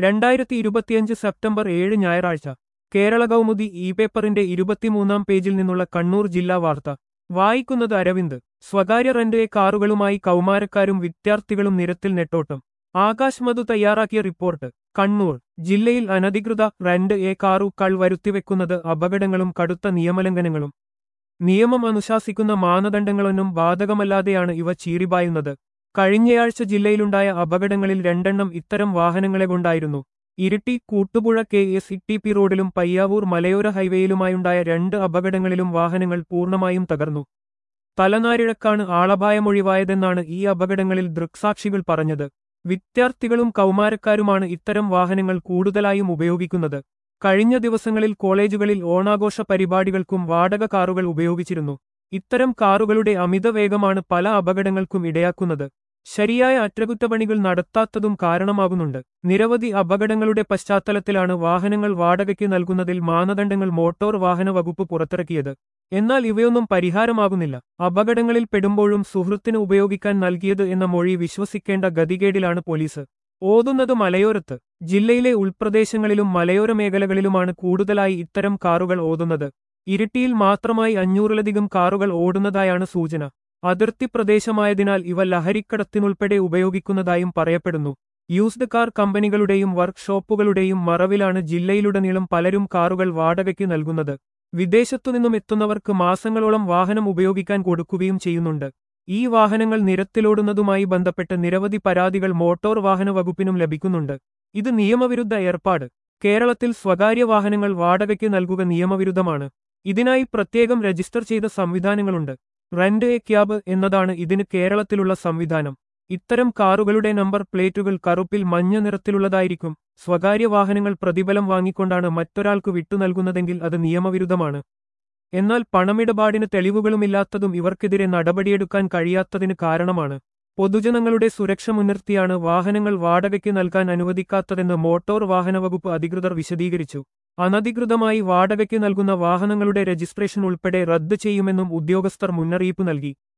രണ്ടായിരത്തി ഇരുപത്തിയഞ്ച് സെപ്റ്റംബർ ഏഴ് ഞായറാഴ്ച കേരള കൗമുദി ഇ പേപ്പറിന്റെ ഇരുപത്തിമൂന്നാം പേജിൽ നിന്നുള്ള കണ്ണൂർ ജില്ലാ വാർത്ത വായിക്കുന്നത് അരവിന്ദ് സ്വകാര്യ റെന്റ് കാറുകളുമായി കൗമാരക്കാരും വിദ്യാർത്ഥികളും നിരത്തിൽ നെട്ടോട്ടം ആകാശ് മധു തയ്യാറാക്കിയ റിപ്പോർട്ട് കണ്ണൂർ ജില്ലയിൽ അനധികൃത റെന്റ് എ കാറുകൾ വരുത്തിവെക്കുന്നത് അപകടങ്ങളും കടുത്ത നിയമലംഘനങ്ങളും നിയമം അനുശാസിക്കുന്ന മാനദണ്ഡങ്ങളൊന്നും ബാധകമല്ലാതെയാണ് ഇവ ചീറിപായുന്നത് കഴിഞ്ഞയാഴ്ച ജില്ലയിലുണ്ടായ അപകടങ്ങളിൽ രണ്ടെണ്ണം ഇത്തരം വാഹനങ്ങളെ കൊണ്ടായിരുന്നു Iritty Koottupuzha K S E T P റോഡിലും പയ്യാവൂർ മലയോര ഹൈവേയിലുമായുണ്ടായ രണ്ട് അപകടങ്ങളിലും വാഹനങ്ങൾ പൂർണ്ണമായും തകർന്നു തലനാരിഴക്കാണ് ആളപായമൊഴിവായതെന്നാണ് ഈ അപകടങ്ങളിൽ ദൃക്സാക്ഷികൾ പറഞ്ഞത് വിദ്യാർത്ഥികളും കൗമാരക്കാരുമാണ് ഇത്തരം വാഹനങ്ങൾ കൂടുതലായും ഉപയോഗിക്കുന്നത് കഴിഞ്ഞ ദിവസങ്ങളിൽ കോളേജുകളിൽ ഓണാഘോഷ പരിപാടികൾക്കും വാടക കാറുകൾ ഉപയോഗിച്ചിരുന്നു ഇത്തരം കാറുകളുടെ അമിതവേഗമാണ് പല അപകടങ്ങൾക്കും ഇടയാക്കുന്നത് ശരിയായ അറ്റകുറ്റപ്പണികൾ നടത്താത്തതും കാരണമാകുന്നുണ്ട് നിരവധി അപകടങ്ങളുടെ പശ്ചാത്തലത്തിലാണ് വാഹനങ്ങൾ വാടകയ്ക്ക് നൽകുന്നതിൽ മാനദണ്ഡങ്ങൾ മോട്ടോർ വാഹന വകുപ്പ് പുറത്തിറക്കിയത് എന്നാൽ ഇവയൊന്നും പരിഹാരമാകുന്നില്ല അപകടങ്ങളിൽ പെടുമ്പോഴും സുഹൃത്തിന് ഉപയോഗിക്കാൻ നൽകിയത് എന്ന മൊഴി വിശ്വസിക്കേണ്ട ഗതികേടിലാണ് പോലീസ് ഓതുന്നത് മലയോരത്ത് ജില്ലയിലെ ഉൾപ്രദേശങ്ങളിലും മലയോര മേഖലകളിലുമാണ് കൂടുതലായി ഇത്തരം കാറുകൾ ഓതുന്നത് ഇരിട്ടിയിൽ മാത്രമായി അഞ്ഞൂറിലധികം കാറുകൾ ഓടുന്നതായാണ് സൂചന അതിർത്തി പ്രദേശമായതിനാൽ ഇവ ലഹരിക്കടത്തിനുൾപ്പെടെ ഉപയോഗിക്കുന്നതായും പറയപ്പെടുന്നു യൂസ്ഡ് കാർ കമ്പനികളുടെയും വർക്ക്ഷോപ്പുകളുടെയും മറവിലാണ് ജില്ലയിലുടനീളം പലരും കാറുകൾ വാടകയ്ക്ക് നൽകുന്നത് വിദേശത്തുനിന്നും എത്തുന്നവർക്ക് മാസങ്ങളോളം വാഹനം ഉപയോഗിക്കാൻ കൊടുക്കുകയും ചെയ്യുന്നുണ്ട് ഈ വാഹനങ്ങൾ നിരത്തിലോടുന്നതുമായി ബന്ധപ്പെട്ട് നിരവധി പരാതികൾ മോട്ടോർ വാഹന വകുപ്പിനും ലഭിക്കുന്നുണ്ട് ഇത് നിയമവിരുദ്ധ ഏർപ്പാട് കേരളത്തിൽ സ്വകാര്യ വാഹനങ്ങൾ വാടകയ്ക്ക് നൽകുക നിയമവിരുദ്ധമാണ് ഇതിനായി പ്രത്യേകം രജിസ്റ്റർ ചെയ്ത സംവിധാനങ്ങളുണ്ട് റെന്റ് എ ക്യാബ് എന്നതാണ് ഇതിന് കേരളത്തിലുള്ള സംവിധാനം ഇത്തരം കാറുകളുടെ നമ്പർ പ്ലേറ്റുകൾ കറുപ്പിൽ മഞ്ഞ നിറത്തിലുള്ളതായിരിക്കും സ്വകാര്യ വാഹനങ്ങൾ പ്രതിഫലം വാങ്ങിക്കൊണ്ടാണ് മറ്റൊരാൾക്ക് വിട്ടുനൽകുന്നതെങ്കിൽ അത് നിയമവിരുദ്ധമാണ് എന്നാൽ പണമിടപാടിന് തെളിവുകളുമില്ലാത്തതും ഇവർക്കെതിരെ നടപടിയെടുക്കാൻ കഴിയാത്തതിന് കാരണമാണ് പൊതുജനങ്ങളുടെ സുരക്ഷ മുൻനിർത്തിയാണ് വാഹനങ്ങൾ വാടകയ്ക്ക് നൽകാൻ അനുവദിക്കാത്തതെന്ന് മോട്ടോർ വാഹന വകുപ്പ് അധികൃതർ വിശദീകരിച്ചു അനധികൃതമായി വാടകയ്ക്ക് നൽകുന്ന വാഹനങ്ങളുടെ രജിസ്ട്രേഷൻ ഉൾപ്പെടെ റദ്ദ് ചെയ്യുമെന്നും ഉദ്യോഗസ്ഥർ മുന്നറിയിപ്പ് നൽകി